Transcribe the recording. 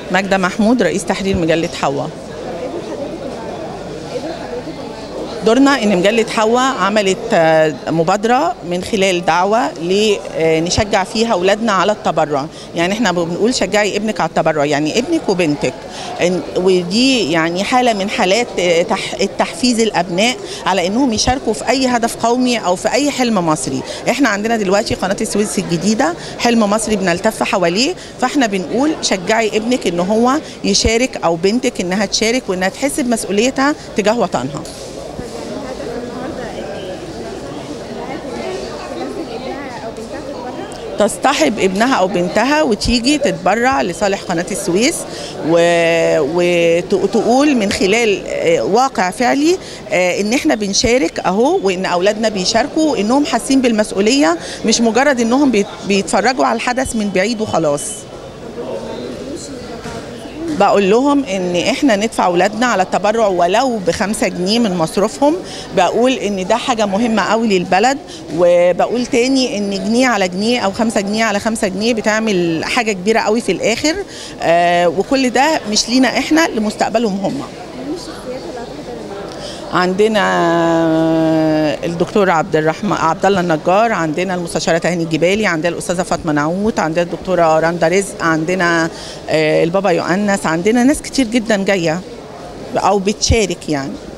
ماجدة محمود رئيس تحرير مجلة حواء دورنا ان مجله حواء عملت آه، مبادره من خلال دعوه لنشجع فيها اولادنا على التبرع يعني احنا بنقول شجعي ابنك على التبرع يعني ابنك وبنتك إن- ودي يعني حاله من حالات آه، تح- التحفيز الابناء على انهم يشاركوا في اي هدف قومي او في اي حلم مصري احنا عندنا دلوقتي قناه السويس الجديده حلم مصري بنلتف حواليه فاحنا بنقول شجعي ابنك ان هو يشارك او بنتك انها تشارك وانها تحس بمسؤوليتها تجاه وطنها تصطحب ابنها او بنتها وتيجي تتبرع لصالح قناه السويس وتقول من خلال آه، واقع فعلي آه، ان احنا بنشارك اهو وان اولادنا بيشاركوا وانهم حاسين بالمسؤوليه مش مجرد انهم بيت- بيتفرجوا على الحدث من بعيد وخلاص بقول لهم ان احنا ندفع اولادنا على التبرع ولو بخمسة جنيه من مصروفهم بقول ان ده حاجه مهمه قوي للبلد وبقول تاني ان جنيه على جنيه او خمسة جنيه على خمسة جنيه بتعمل حاجه كبيره قوي في الاخر آه وكل ده مش لينا احنا لمستقبلهم هم عندنا الدكتور عبد الرحمن عبد الله النجار عندنا المستشاره تهاني الجبالي عندنا الاستاذه فاطمه نعوت عندنا الدكتوره رندا رزق عندنا آه، البابا يؤنس عندنا ناس كتير جدا جايه او بتشارك يعني